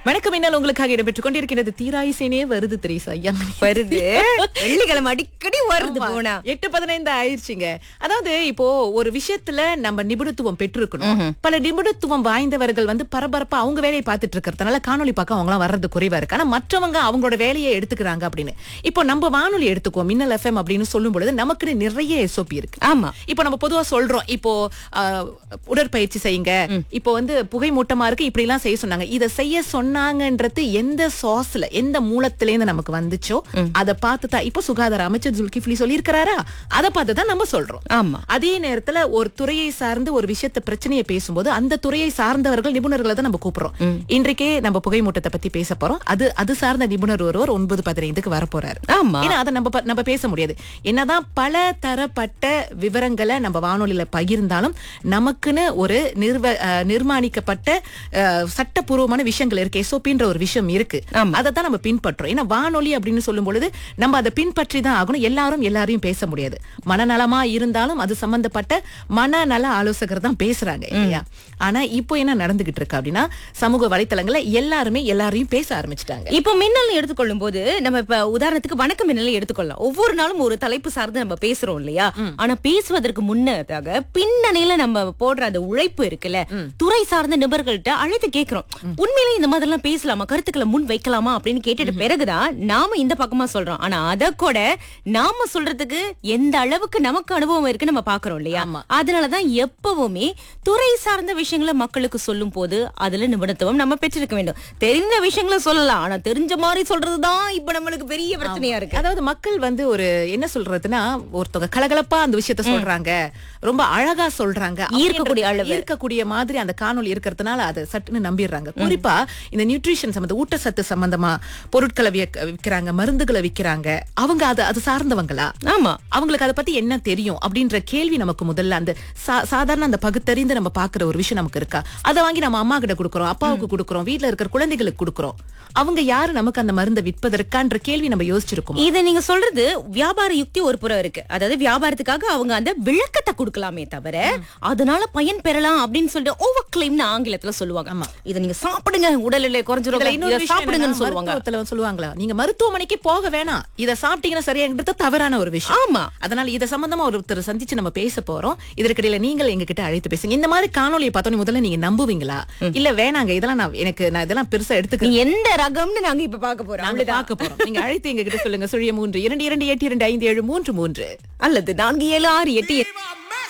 வணக்கம் என்னால் உங்களுக்காக இடம்பெற்றுக் கொண்டிருக்கிறது தீராயிசேனே வருது திரேசா ஐயா வருது வெள்ளிக்கிழமை அடிக்கடி வருது ஆமா. போனா எட்டு பதினைந்து ஆயிடுச்சுங்க அதாவது இப்போ ஒரு விஷயத்துல நம்ம நிபுணத்துவம் பெற்றிருக்கணும் பல நிபுணத்துவம் வாய்ந்தவர்கள் வந்து பரபரப்பா அவங்க வேலையை பார்த்துட்டு இருக்கிறதுனால காணொலி பார்க்க அவங்க எல்லாம் வர்றது குறைவா இருக்கு ஆனா மற்றவங்க அவங்களோட வேலையை எடுத்துக்கிறாங்க அப்படின்னு இப்போ நம்ம வானொலி எடுத்துக்குவோம் மின்னல் எஃப்எம் அப்படின்னு சொல்லும் பொழுது நமக்குன்னு நிறைய எஸ்ஓபி இருக்கு ஆமா இப்போ நம்ம பொதுவா சொல்றோம் இப்போ ஆஹ், உடற்பயிற்சி செய்யுங்க இப்போ வந்து புகை மூட்டமா இருக்கு இப்படி எல்லாம் செய்ய சொன்னாங்க இத செய்ய சொன்னாங்கன்றது எந்த சாஸ்ல எந்த மூலத்துல இருந்து நமக்கு வந்துச்சோ அதை பார்த்து தான் இப்போ சுகாதார அமைச்சர் ஜுல்கிஃப்லி சொல்லி இருக்கிறாரா அதை பார்த்து தான் நம்ம சொல்றோம் ஆமா அதே நேரத்துல ஒரு துறையை சார்ந்து ஒரு விஷயத்த பிரச்சனையை பேசும்போது அந்த துறையை சார்ந்தவர்கள் நிபுணர்களை தான் நம்ம கூப்பிடுறோம் இன்றைக்கே நம்ம புகை மூட்டத்தை பத்தி பேச போறோம் அது அது சார்ந்த நிபுணர் ஒருவர் ஒன்பது பதினைந்துக்கு வரப்போறாரு ஆமா ஏன்னா அதை நம்ம ப- நம்ம பேச முடியாது என்னதான் பல தரப்பட்ட விவரங்களை நம்ம வானொலியில பகிர்ந்தாலும் நமக்குன்னு ஒரு நிர்வ அஹ், நிர்மாணிக்கப்பட்ட அஹ், சட்டப்பூர்வமான விஷயங்கள் இருக்கு எஸ்ஓபின்ற ஒரு விஷயம் இருக்கு ஆமா. அதை தான் நம்ம பின்பற்றோம் ஏன்னா வானொலி அப்படின்னு சொல்லும் பொழுது நம்ம அதை பின்பற்றி தான் ஆகணும் எல்லாரும் எல்லாரையும் பேச முடியாது மனநலமா இருந்தாலும் அது சம்பந்தப்பட்ட மனநல ஆலோசகர் தான் பேசுறாங்க இல்லையா ஆனா இப்போ என்ன நடந்துகிட்டு இருக்கு அப்படின்னா சமூக வலைத்தளங்கள்ல எல்லாருமே எல்லாரையும் பேச ஆரம்பிச்சிட்டாங்க இப்போ மின்னல் எடுத்துக்கொள்ளும் போது நம்ம இப்ப உதாரணத்துக்கு வணக்கம் மின்னலை எடுத்துக்கொள்ளலாம் ஒவ்வொரு நாளும் ஒரு தலைப்பு சார்ந்து நம்ம பேசுறோம் இல்லையா ஆனா பேசுவதற்கு முன்னதாக பின்னணியில நம்ம போடுற அந்த உழைப்பு இருக்குல்ல துறை சார்ந்த நிபுணர்கள்ட்ட அழைத்து கேக்குறோம் உண்மையிலேயே இந்த மாதிரி எல்லாம் பேசலாமா கருத்துக்களை முன் வைக்கலாமா அப்படின்னு கேட்டுட்டு பிறகுதான் நாம இந்த பக்கமா சொல்றோம் ஆனா அத கூட நாம சொல்றதுக்கு எந்த அளவுக்கு நமக்கு அனுபவம் இருக்கு நம்ம பாக்குறோம் இல்லையா ஆமா. அதனாலதான் எப்பவுமே துறை சார்ந்த விஷயங்களை மக்களுக்கு சொல்லும் போது அதுல நிபுணத்துவம் நம்ம பெற்றிருக்க வேண்டும் தெரிந்த விஷயங்களை சொல்லலாம் ஆனா தெரிஞ்ச மாதிரி சொல்றதுதான் இப்ப நம்மளுக்கு பெரிய பிரச்சனையா இருக்கு அதாவது மக்கள் வந்து ஒரு என்ன சொல்றதுன்னா ஒருத்தவங்க கலகலப்பா அந்த விஷயத்த சொல்றாங்க ரொம்ப அழகா சொல்றாங்க ஈர்க்கக்கூடிய அளவு. ஈர்க்கக்கூடிய மாதிரி அந்த காணொளி இருக்கிறதுனால அதை சட்டுன்னு நம்பிடுறாங்க குறிப்பா இந்த நியூட்ரிஷன் சம்பந்த ஊட்டச்சத்து சம்பந்தமா பொருட்களை வியக்க- விக்கிறாங்க மருந்துகளை விக்கிறாங்க அவங்க அது அது சார்ந்தவங்களா ஆமா அவங்களுக்கு அதை பத்தி என்ன தெரியும் அப்படின்ற கேள்வி நமக்கு முதல்ல அந்த சா- சாதாரண அந்த பகுத்தறிந்து நம்ம பாக்குற ஒரு விஷயம் நமக்கு இருக்கா அதை வாங்கி நம்ம அம்மா கிட்ட கொடுக்குறோம் அப்பாவுக்கு கொடுக்குறோம் வீட்ல இருக்கிற குழந்தைகளுக்கு கொடுக்குறோம் அவங்க யாரு நமக்கு அந்த மருந்தை விற்பதற்கான்ற கேள்வி நம்ம யோசிச்சிருக்கோம் இத நீங்க சொல்றது வியாபார யுக்தி ஒரு புறம் இருக்கு அதாவது வியாபாரத்துக்காக அவங்க அந்த விளக்கத்தை கொடுக்கலாமே தவிர அதனால பயன் பெறலாம் அப்படின்னு சொல்லிட்டு ஓவர் கிளைம்னு ஆங்கிலத்துல சொல்லுவாங்க ஆமா. இத நீங்க சாப்பிடுங்க உடல் எடை குறைஞ்சிரும் இதுல இன்னொரு இத விஷயம் சாப்பிடுங்கன்னு என்னன்னா, சொல்லுவாங்க மருத்துவத்துல வந்து சொல்லுவாங்களா நீங்க மருத்துவமனைக்கு போக வேணாம் இத சாப்பிட்டீங்கன்னா சரியாங்கிறது தவறான ஒரு விஷயம் ஆமா அதனால இத சம்பந்தமா ஒருத்தர் சந்திச்சு நம்ம பேச போறோம் இதற்கிடையில நீங்கள் எங்க கிட்ட அழைத்து பேசுங்க இந்த மாதிரி காணொலியை பார்த்தோன்னே முதல்ல நீங்க நம்புவீங்களா இல்ல வேணாங்க இதெல்லாம் நான் எனக்கு நான் இதெல்லாம் பெருசா எடுத்துக்க நீ எந்த ரகம்னு நாங்க இப்ப பார்க்க போறோம் நாங்க பார்க்க போறோம் நீங்க அழைத்து எங்க கிட்ட சொல்லுங்க சுழிய மூன்று இரண்டு இரண்டு எட்டு இரண்டு ஐந்து ஏழு மூன்று மூன்று அல்லது நான்கு ஏழு ஆறு எட்டு